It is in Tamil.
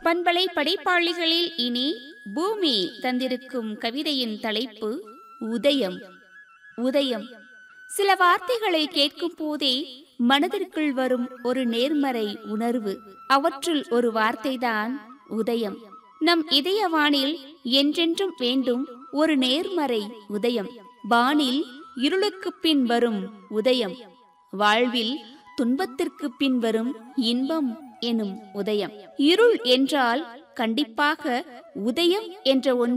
பண்பலை படைப்பாளிகளில் இனி பூமி தந்திருக்கும் கவிதையின் தலைப்பு உதயம் உதயம் சில வார்த்தைகளை கேட்கும் போதே மனதிற்குள் வரும் ஒரு நேர்மறை உணர்வு அவற்றுள் ஒரு வார்த்தைதான் உதயம் நம் இதயவானில் என்றென்றும் வேண்டும் ஒரு நேர்மறை உதயம் வானில் இருளுக்கு பின் வரும் உதயம் வாழ்வில் துன்பத்திற்கு பின் வரும் இன்பம் எனும் உதயம் இருள் என்றால் கண்டிப்பாக உதயம் என்ற ஒன்று